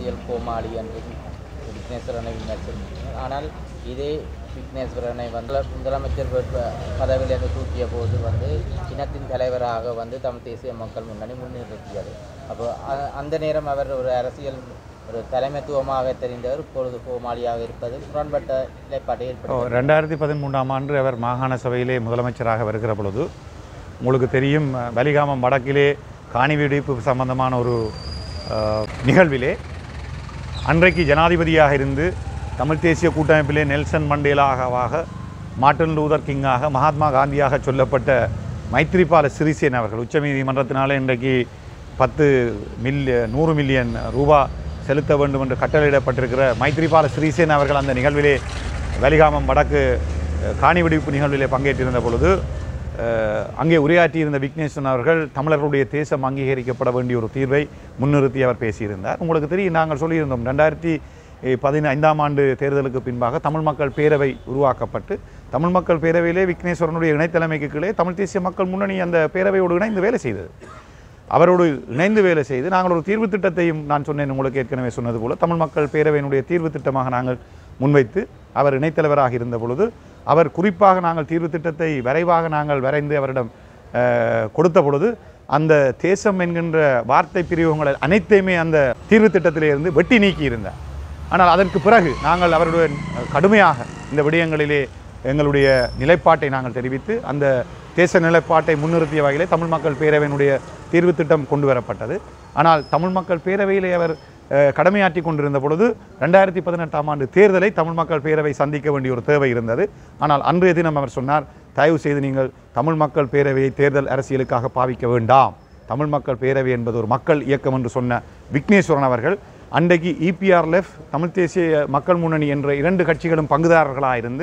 அரசியல் கோமாளி என்று விக்னேஸ்வரனை விமர்சித்தார் ஆனால் இதே விக்னேஸ்வரனை வந்து முதலமைச்சர் வேட்பு பதவியிலிருந்து தூக்கிய போது வந்து இனத்தின் தலைவராக வந்து தமிழ் தேசிய மக்கள் முன்னணி முன்னிறுத்தியது அப்போ அ- அந்த நேரம் அவர் ஒரு அரசியல் ஒரு தலைமைத்துவமாக தெரிந்தவர் இப்பொழுது கோமாளியாக இருப்பது முரண்பட்ட நிலைப்பாட்டை ஓ, ஏற்படுத்தி ரெண்டாயிரத்தி பதிமூன்றாம் ஆண்டு அவர் மாகாண சபையிலே முதலமைச்சராக வருகிற பொழுது உங்களுக்கு தெரியும் அஹ், வலிகாமம் வடக்கிலே காணி வெடிப்பு சம்பந்தமான ஒரு அஹ், நிகழ்விலே அன்றைக்கு ஜனாதிபதியாக இருந்து தமிழ் தேசிய கூட்டமைப்பிலே நெல்சன் மண்டேலாகவாக மார்ட்டின் லூதர் கிங்காக மகாத்மா காந்தியாக சொல்லப்பட்ட மைத்ரிபால சிறிசேன் அவர்கள் உச்சநீதிமன்றத்தினாலே இன்றைக்கு பத்து மில் நூறு மில்லியன் ரூபா செலுத்த வேண்டும் என்று கட்டளையிடப்பட்டிருக்கிற மைத்ரிபால சிறிசேன் அவர்கள் அந்த நிகழ்விலே வலிகாமம் வடக்கு அஹ், காணி வெடிப்பு நிகழ்விலே பங்கேற்றிருந்த பொழுது அஹ், அங்கே உரையாற்றியிருந்த விக்னேஸ்வரன் அவர்கள் தமிழர்களுடைய தேசம் அங்கீகரிக்கப்பட வேண்டிய ஒரு தீர்வை முன்னிறுத்தி அவர் பேசியிருந்தார் உங்களுக்கு தெரியும் நாங்கள் சொல்லியிருந்தோம் ரெண்டாயிரத்தி பதினைந்தாம் ஆண்டு தேர்தலுக்கு பின்பாக தமிழ் மக்கள் பேரவை உருவாக்கப்பட்டு தமிழ் மக்கள் பேரவையிலே விக்னேஸ்வரனுடைய இணைத்தலைமைக்கு கீழே தமிழ் தேசிய மக்கள் முன்னணி அந்த பேரவையோடு இணைந்து வேலை செய்தது அவரோடு இணைந்து வேலை செய்து நாங்கள் ஒரு தீர்வு திட்டத்தையும் நான் சொன்னேன் உங்களுக்கு ஏற்கனவே சொன்னது போல தமிழ் மக்கள் பேரவையினுடைய தீர்வு திட்டமாக நாங்கள் முன்வைத்து அவர் இணைத்தலைவராக இருந்த பொழுது அவர் குறிப்பாக நாங்கள் தீர்வு திட்டத்தை விரைவாக நாங்கள் வரைந்து அவரிடம் அஹ், கொடுத்த பொழுது அந்த தேசம் என்கின்ற வார்த்தை பிரிவுகளை அனைத்தையுமே அந்த தீர்வு திட்டத்திலே இருந்து வெட்டி நீக்கி இருந்தார் ஆனால் அதற்கு பிறகு நாங்கள் அவருடன் கடுமையாக இந்த விடயங்களிலே எங்களுடைய நிலைப்பாட்டை நாங்கள் தெரிவித்து அந்த தேச நிலைப்பாட்டை முன்னிறுத்திய வகையிலே தமிழ் மக்கள் பேரவையினுடைய தீர்வு திட்டம் கொண்டு வரப்பட்டது ஆனால் தமிழ் மக்கள் பேரவையிலே அவர் அஹ், கடமையாற்றி கொண்டிருந்த பொழுது ரெண்டாயிரத்தி பதினெட்டாம் ஆண்டு தேர்தலை தமிழ் மக்கள் பேரவை சந்திக்க வேண்டிய ஒரு தேவை இருந்தது ஆனால் அன்றைய தினம் அவர் சொன்னார் தயவு செய்து நீங்கள் தமிழ் மக்கள் பேரவையை தேர்தல் அரசியலுக்காக பாவிக்க வேண்டாம் தமிழ் மக்கள் பேரவை என்பது ஒரு மக்கள் இயக்கம் என்று சொன்ன விக்னேஸ்வரன் அவர்கள் அன்றைக்கு இபிஆர்எஃப் தமிழ் தேசிய மக்கள் முன்னணி என்ற இரண்டு கட்சிகளும் பங்குதாரர்களாக இருந்து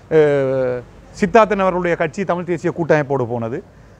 அஹ், சித்தார்த்தன் அவர்களுடைய கட்சி தமிழ் தேசிய கூட்டமைப்போடு போனது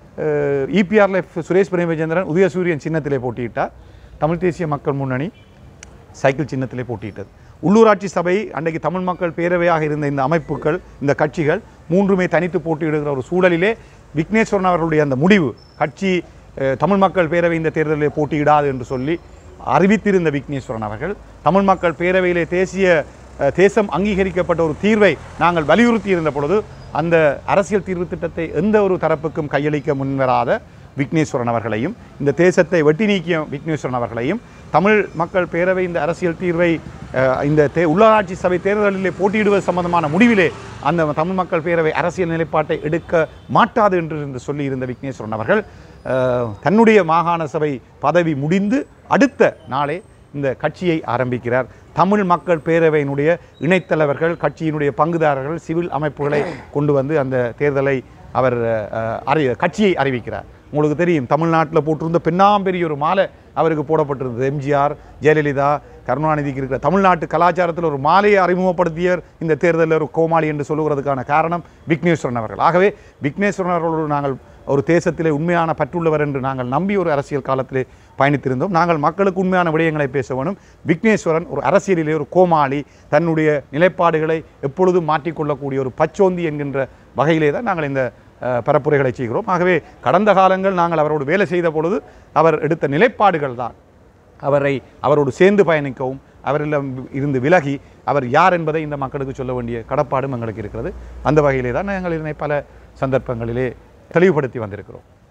இபிஆர்எஃப் சுரேஷ் பிரேமச்சந்திரன் உதயசூரியன் சின்னத்திலே போட்டியிட்டார் தமிழ் தேசிய மக்கள் முன்னணி சைக்கிள் சின்னத்திலே போட்டியிட்டது உள்ளூராட்சி சபை அன்றைக்கு தமிழ் மக்கள் பேரவையாக இருந்த இந்த அமைப்புகள் இந்த கட்சிகள் மூன்றுமே தனித்து போட்டியிடுகிற ஒரு சூழலிலே விக்னேஸ்வரன் அவர்களுடைய அந்த முடிவு கட்சி அஹ், தமிழ் மக்கள் பேரவை இந்த தேர்தலில் போட்டியிடாது என்று சொல்லி அறிவித்திருந்த விக்னேஸ்வரன் அவர்கள் தமிழ் மக்கள் பேரவையிலே தேசிய அஹ், தேசம் அங்கீகரிக்கப்பட்ட ஒரு தீர்வை நாங்கள் வலியுறுத்தி இருந்த பொழுது அந்த அரசியல் தீர்வு திட்டத்தை எந்த ஒரு தரப்புக்கும் கையளிக்க முன்வராத விக்னேஸ்வரன் அவர்களையும் இந்த தேசத்தை வெட்டி நீக்கிய விக்னேஸ்வரன் அவர்களையும் தமிழ் மக்கள் பேரவை இந்த அரசியல் தீர்வை அஹ், இந்த தே உள்ளாட்சி சபை தேர்தலிலே போட்டியிடுவது சம்பந்தமான முடிவிலே அந்த தமிழ் மக்கள் பேரவை அரசியல் நிலைப்பாட்டை எடுக்க மாட்டாது என்று இருந்து சொல்லியிருந்த விக்னேஸ்வரன் அவர்கள் அஹ், தன்னுடைய மாகாண சபை பதவி முடிந்து அடுத்த நாளே இந்த கட்சியை ஆரம்பிக்கிறார் தமிழ் மக்கள் பேரவையினுடைய இணைத்தலைவர்கள் கட்சியினுடைய பங்குதாரர்கள் சிவில் அமைப்புகளை கொண்டு வந்து அந்த தேர்தலை அவர் அஹ், அறி கட்சியை அறிவிக்கிறார் உங்களுக்கு தெரியும் தமிழ்நாட்டில் போட்டிருந்த பெண்ணாம்பெரிய ஒரு மாலை அவருக்கு போடப்பட்டிருந்தது எம்ஜிஆர் ஜெயலலிதா கருணாநிதிக்கு இருக்கிற தமிழ்நாட்டு கலாச்சாரத்தில் ஒரு மாலையை அறிமுகப்படுத்தியவர் இந்த தேர்தலில் ஒரு கோமாளி என்று சொல்லுகிறதுக்கான காரணம் விக்னேஸ்வரன் அவர்கள் ஆகவே விக்னேஸ்வரன் அவர்களோடு நாங்கள் ஒரு தேசத்திலே உண்மையான பற்றுள்ளவர் என்று நாங்கள் நம்பி ஒரு அரசியல் காலத்திலே பயணித்திருந்தோம் நாங்கள் மக்களுக்கு உண்மையான விடயங்களை பேச வேணும் விக்னேஸ்வரன் ஒரு அரசியலிலே ஒரு கோமாளி தன்னுடைய நிலைப்பாடுகளை எப்பொழுதும் மாற்றிக்கொள்ளக்கூடிய ஒரு பச்சோந்தி என்கின்ற வகையிலே தான் நாங்கள் இந்த அஹ், பரப்புரைகளை செய்கிறோம் ஆகவே கடந்த காலங்கள் நாங்கள் அவரோடு வேலை செய்த பொழுது அவர் எடுத்த நிலைப்பாடுகள் தான் அவரை அவரோடு சேர்ந்து பயணிக்கவும் அவரிடம் இருந்து விலகி அவர் யார் என்பதை இந்த மக்களுக்கு சொல்ல வேண்டிய கடப்பாடும் எங்களுக்கு இருக்கிறது அந்த வகையிலே தான் நாங்கள் இதனை பல சந்தர்ப்பங்களிலே தெளிவுபடுத்தி வந்திருக்கிறோம்